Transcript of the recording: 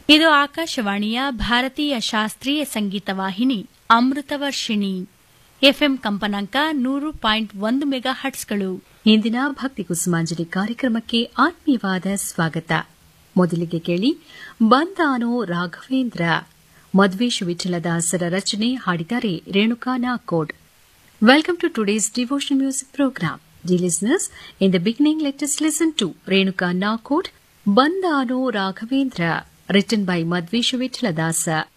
ಇದು ಆಕಾಶವಾಣಿಯ ಭಾರತೀಯ ಶಾಸ್ತ್ರೀಯ ಸಂಗೀತ ವಾಹಿನಿ ಅಮೃತವರ್ಷಿಣಿ ಎಫ್ಎಂ ಕಂಪನಾಂಕ ನೂರು ಪಾಯಿಂಟ್ ಒಂದು ಮೆಗಾ ಹಟ್ಸ್ಗಳು ಇಂದಿನ ಭಕ್ತಿ ಕುಸುಮಾಂಜಲಿ ಕಾರ್ಯಕ್ರಮಕ್ಕೆ ಆತ್ಮೀಯವಾದ ಸ್ವಾಗತ ಮೊದಲಿಗೆ ಕೇಳಿ ಬಂದಾನೋ ರಾಘವೇಂದ್ರ ಮಧ್ವೇಶ್ ವಿಠಲದಾಸರ ರಚನೆ ಹಾಡಿದ್ದಾರೆ Renuka Nakod welcome to today's devotion music program dear listeners in the beginning let us listen to Renuka Nakod ಬಂದಾನೋ ರಾಘವೇಂದ್ರ ರಿಟನ್ ಬೈ ಮಧ್ವೇಶ್ ವಿಠಲದಾಸ